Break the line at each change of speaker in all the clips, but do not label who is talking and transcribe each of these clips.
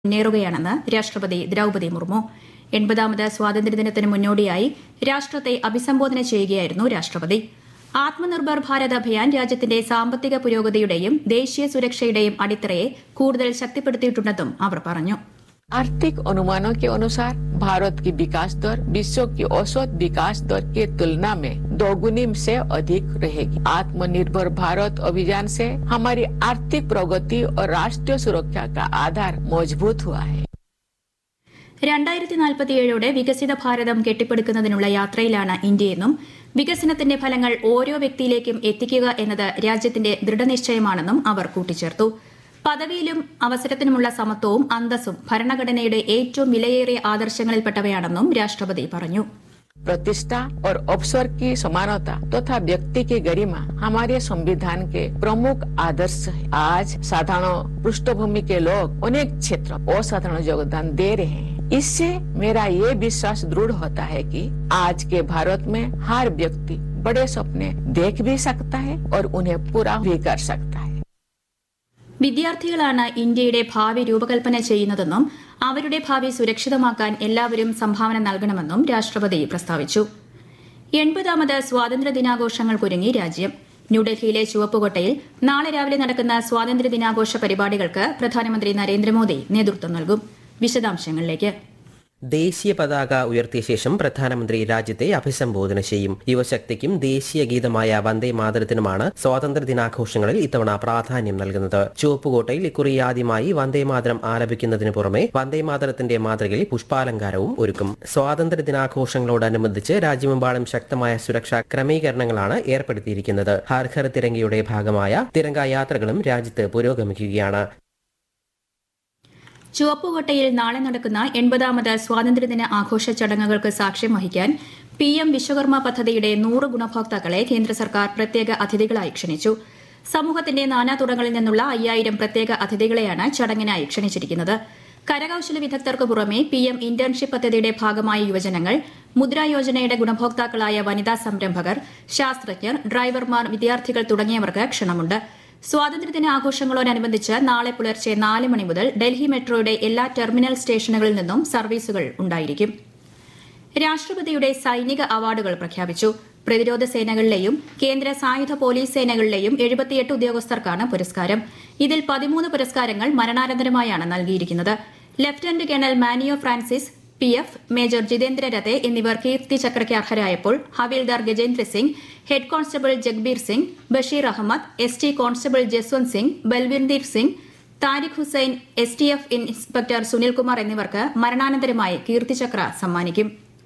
മുന്നേറുകയാണെന്ന് രാഷ്ട്രപതി ദ്രൌപതി മുർമു എൺപതാമത് സ്വാതന്ത്ര്യദിനത്തിന് മുന്നോടിയായി രാഷ്ട്രത്തെ അഭിസംബോധന ചെയ്യുകയായിരുന്നു രാഷ്ട്രപതി ആത്മനിർഭർ ഭാരത് അഭിയാൻ രാജ്യത്തിന്റെ സാമ്പത്തിക പുരോഗതിയുടെയും ദേശീയ സുരക്ഷയുടെയും അടിത്തറയെ കൂടുതൽ ശക്തിപ്പെടുത്തിയിട്ടുണ്ടെന്നും അവർ പറഞ്ഞു
आर्थिक अनुमानों के अनुसार भारत की विकास दर विश्व की औसत विकास दर के तुलना में दोगुनी से अधिक रहेगी आत्मनिर्भर भारत अभियान से हमारी आर्थिक प्रगति और राष्ट्रीय सुरक्षा का आधार मजबूत हुआ है
രണ്ടായിരത്തി നാൽപ്പത്തിയേഴോടെ വികസിത ഭാരതം കെട്ടിപ്പടുക്കുന്നതിനുള്ള യാത്രയിലാണ് ഇന്ത്യയെന്നും വികസനത്തിന്റെ ഫലങ്ങൾ ഓരോ വ്യക്തിയിലേക്കും എത്തിക്കുക എന്നത് രാജ്യത്തിന്റെ ദൃഢനിശ്ചയമാണെന്നും അവർ കൂട്ടിച്ചേർത്തു പദവിയിലും അവസരത്തിനുമുള്ള സമത്വവും അന്തസ്സും ഭരണഘടനയുടെ ഏറ്റവും വിലയേറിയ ആദർശങ്ങളിൽപ്പെട്ടവയാണെന്നും രാഷ്ട്രപതി പറഞ്ഞു
प्रतिष्ठा और अवसर की समानता तथा व्यक्ति की गरिमा हमारे संविधान के प्रमुख आदर्श है आज साधारण पृष्ठभूमि के लोग अनेक क्षेत्र असाधारण योगदान दे रहे हैं इससे मेरा ये विश्वास दृढ़ होता है कि आज के भारत में हर व्यक्ति बड़े सपने देख भी सकता है और उन्हें पूरा भी कर सकता है
വിദ്യാർത്ഥികളാണ് ഇന്ത്യയുടെ ഭാവി രൂപകൽപ്പന ചെയ്യുന്നതെന്നും അവരുടെ ഭാവി സുരക്ഷിതമാക്കാൻ എല്ലാവരും സംഭാവന നൽകണമെന്നും രാഷ്ട്രപതി പ്രസ്താവിച്ചു എൺപതാമത് സ്വാതന്ത്ര്യ ദിനാഘോഷങ്ങൾക്കൊരുങ്ങി രാജ്യം ന്യൂഡൽഹിയിലെ ചുവപ്പുകോട്ടയിൽ നാളെ രാവിലെ നടക്കുന്ന സ്വാതന്ത്ര്യ ദിനാഘോഷ പരിപാടികൾക്ക് പ്രധാനമന്ത്രി നരേന്ദ്രമോദി നേതൃത്വം നൽകും വിശദാംശങ്ങളിലേക്ക്
ദേശീയ പതാക ഉയർത്തിയ ശേഷം പ്രധാനമന്ത്രി രാജ്യത്തെ അഭിസംബോധന ചെയ്യും യുവശക്തിക്കും ദേശീയ ഗീതമായ വന്ദേ മാതരത്തിനുമാണ് സ്വാതന്ത്ര്യ ദിനാഘോഷങ്ങളിൽ ഇത്തവണ പ്രാധാന്യം നൽകുന്നത് ചുവപ്പുകോട്ടയിൽ ഇക്കുറി ആദ്യമായി വന്ദേ മാതരം ആലപിക്കുന്നതിന് പുറമെ വന്ദേ മാതരത്തിന്റെ മാതൃകയിൽ പുഷ്പാലങ്കാരവും ഒരുക്കും സ്വാതന്ത്ര്യ ദിനാഘോഷങ്ങളോടനുബന്ധിച്ച് രാജ്യമെമ്പാടും ശക്തമായ സുരക്ഷാ ക്രമീകരണങ്ങളാണ് ഏർപ്പെടുത്തിയിരിക്കുന്നത് ഹർ ഘർ തിരങ്കയുടെ ഭാഗമായ തിരങ്ക യാത്രകളും രാജ്യത്ത് പുരോഗമിക്കുകയാണ്
ചുവപ്പുകോട്ടയിൽ നാളെ നടക്കുന്ന എൺപതാമത് സ്വാതന്ത്ര്യദിന ആഘോഷ ചടങ്ങുകൾക്ക് സാക്ഷ്യം വഹിക്കാൻ പി എം വിശ്വകർമ്മ പദ്ധതിയുടെ നൂറ് ഗുണഭോക്താക്കളെ കേന്ദ്ര സർക്കാർ പ്രത്യേക അതിഥികളായി ക്ഷണിച്ചു സമൂഹത്തിന്റെ നാനാതുറകളിൽ നിന്നുള്ള അയ്യായിരം പ്രത്യേക അതിഥികളെയാണ് ചടങ്ങിനായി ക്ഷണിച്ചിരിക്കുന്നത് കരകൌശല വിദഗ്ധർക്ക് പുറമെ പി എം ഇന്റേൺഷിപ്പ് പദ്ധതിയുടെ ഭാഗമായ യുവജനങ്ങൾ മുദ്രാ യോജനയുടെ ഗുണഭോക്താക്കളായ വനിതാ സംരംഭകർ ശാസ്ത്രജ്ഞർ ഡ്രൈവർമാർ വിദ്യാർത്ഥികൾ തുടങ്ങിയവർക്ക് ക്ഷണമുണ്ട് സ്വാതന്ത്ര്യദിന ആഘോഷങ്ങളോടനുബന്ധിച്ച് നാളെ പുലർച്ചെ നാല് മണി മുതൽ ഡൽഹി മെട്രോയുടെ എല്ലാ ടെർമിനൽ സ്റ്റേഷനുകളിൽ നിന്നും സർവീസുകൾ ഉണ്ടായിരിക്കും രാഷ്ട്രപതിയുടെ സൈനിക അവാർഡുകൾ പ്രഖ്യാപിച്ചു പ്രതിരോധ സേനകളിലെയും കേന്ദ്ര സായുധ പോലീസ് സേനകളിലെയും എഴുപത്തിയെട്ട് ഉദ്യോഗസ്ഥർക്കാണ് പുരസ്കാരം ഇതിൽ പതിമൂന്ന് പുരസ്കാരങ്ങൾ മരണാനന്തരമായാണ് നൽകിയിരിക്കുന്നത് lieutenant colonel Manio Francis P F major Jitendra Rathe എന്നിവർ കീർത്തി ചക്രയ്ക്ക് അർഹരായപ്പോൾ havildar Gajendra Singh head constable Jagbir Singh Bashir Ahmed S T constable Jaswant Singh ബൽവീർദീർ Singh Tariq Hussain S T F inspector Sunilkumar എന്നിവർക്ക് മരണാനന്തരമായി കീർത്തിചക്ര സമ്മാനിക്കും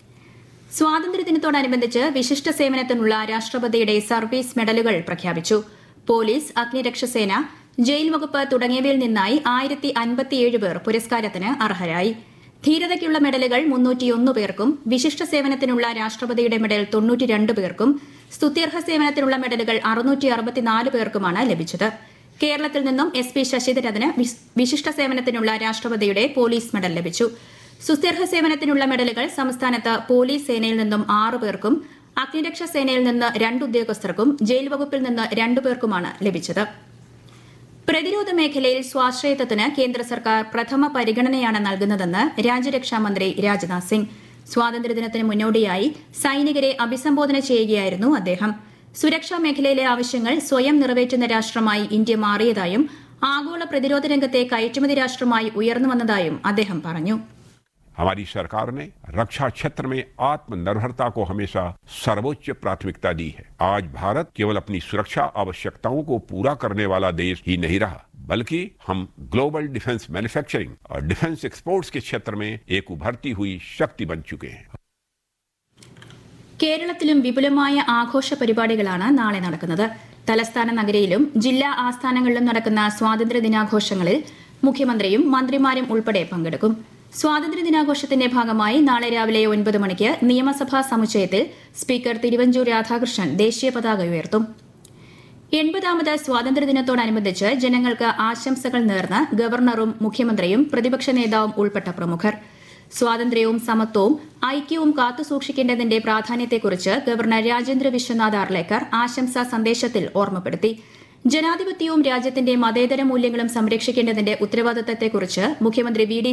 സ്വാതന്ത്ര്യദിനത്തോടനുബന്ധിച്ച് വിശിഷ്ട സേവനത്തിനുള്ള രാഷ്ട്രപതിയുടെ സർവീസ് മെഡലുകൾ പ്രഖ്യാപിച്ചു പോലീസ് അഗ്നിരക്ഷസേന ജയിൽ വകുപ്പ് തുടങ്ങിയവയിൽ നിന്നായി ആയിരത്തി അൻപത്തിയേഴ് പേർ പുരസ്കാരത്തിന് അർഹരായി ധീരതയ്ക്കുള്ള മെഡലുകൾ മുന്നൂറ്റിയൊന്ന് പേർക്കും വിശിഷ്ട സേവനത്തിനുള്ള രാഷ്ട്രപതിയുടെ മെഡൽ തൊണ്ണൂറ്റിരണ്ട് പേർക്കും സ്തുത്യർഹ സേവനത്തിനുള്ള മെഡലുകൾ അറുന്നൂറ്റി അറുപത്തിനാല് പേർക്കുമാണ് ലഭിച്ചത് കേരളത്തിൽ നിന്നും എസ് പി ശശിധരന് വിശിഷ്ട സേവനത്തിനുള്ള രാഷ്ട്രപതിയുടെ പോലീസ് മെഡൽ ലഭിച്ചു സുസ്ഥിർഹ സേവനത്തിനുള്ള മെഡലുകൾ സംസ്ഥാനത്ത് പോലീസ് സേനയിൽ നിന്നും ആറു പേർക്കും അഗ്നിരക്ഷാ സേനയിൽ നിന്ന് രണ്ട് ഉദ്യോഗസ്ഥർക്കും ജയിൽ വകുപ്പിൽ നിന്ന് രണ്ടു പേർക്കുമാണ് ലഭിച്ചത് പ്രതിരോധ മേഖലയിൽ സ്വാശ്രയത്വത്തിന് കേന്ദ്ര സർക്കാർ പ്രഥമ പരിഗണനയാണ് നൽകുന്നതെന്ന് രാജ്യരക്ഷാമന്ത്രി രാജ്നാഥ് സിംഗ് സ്വാതന്ത്ര്യദിനത്തിന് മുന്നോടിയായി സൈനികരെ അഭിസംബോധന ചെയ്യുകയായിരുന്നു അദ്ദേഹം സുരക്ഷാ മേഖലയിലെ ആവശ്യങ്ങൾ സ്വയം നിറവേറ്റുന്ന രാഷ്ട്രമായി ഇന്ത്യ മാറിയതായും ആഗോള പ്രതിരോധ രംഗത്തെ കയറ്റുമതി രാഷ്ട്രമായി ഉയർന്നുവന്നതായും അദ്ദേഹം പറഞ്ഞു
हमारी सरकार ने रक्षा क्षेत्र में आत्मनिर्भरता को हमेशा सर्वोच्च प्राथमिकता दी है आज भारत केवल अपनी सुरक्षा आवश्यकताओं को पूरा करने वाला देश ही नहीं रहा बल्कि हम ग्लोबल डिफेंस मैन्युफैक्चरिंग और डिफेंस एक्सपोर्ट्स के क्षेत्र में एक उभरती हुई शक्ति बन चुके हैं
കേരളത്തിലും വിപുലമായ ആഘോഷ പരിപാടികളാണ് നാളെ നടക്കുന്നത് തലസ്ഥാന നഗരിയിലും ജില്ലാ ആസ്ഥാനങ്ങളിലും നടക്കുന്ന സ്വാതന്ത്ര്യ ദിനാഘോഷങ്ങളിൽ മുഖ്യമന്ത്രിയും മന്ത്രിമാരും ഉൾപ്പെടെ പങ്കെടുക്കും സ്വാതന്ത്ര്യ ദിനാഘോഷത്തിന്റെ ഭാഗമായി നാളെ രാവിലെ ഒൻപത് മണിക്ക് നിയമസഭാ സമുച്ചയത്തിൽ സ്പീക്കർ തിരുവഞ്ചൂർ രാധാകൃഷ്ണൻ ദേശീയ പതാക ഉയർത്തും എൺപതാമത് സ്വാതന്ത്ര്യദിനത്തോടനുബന്ധിച്ച് ജനങ്ങൾക്ക് ആശംസകൾ നേർന്ന് ഗവർണറും മുഖ്യമന്ത്രിയും പ്രതിപക്ഷ നേതാവും ഉൾപ്പെട്ട പ്രമുഖർ സ്വാതന്ത്ര്യവും സമത്വവും ഐക്യവും കാത്തുസൂക്ഷിക്കേണ്ടതിന്റെ പ്രാധാന്യത്തെക്കുറിച്ച് ഗവർണർ രാജേന്ദ്ര വിശ്വനാഥ് ആർലേക്കർ ആശംസാ സന്ദേശത്തിൽ ഓർമ്മപ്പെടുത്തി ജനാധിപത്യവും രാജ്യത്തിന്റെ മതേതര മൂല്യങ്ങളും സംരക്ഷിക്കേണ്ടതിന്റെ ഉത്തരവാദിത്തത്തെക്കുറിച്ച് മുഖ്യമന്ത്രി വി ഡി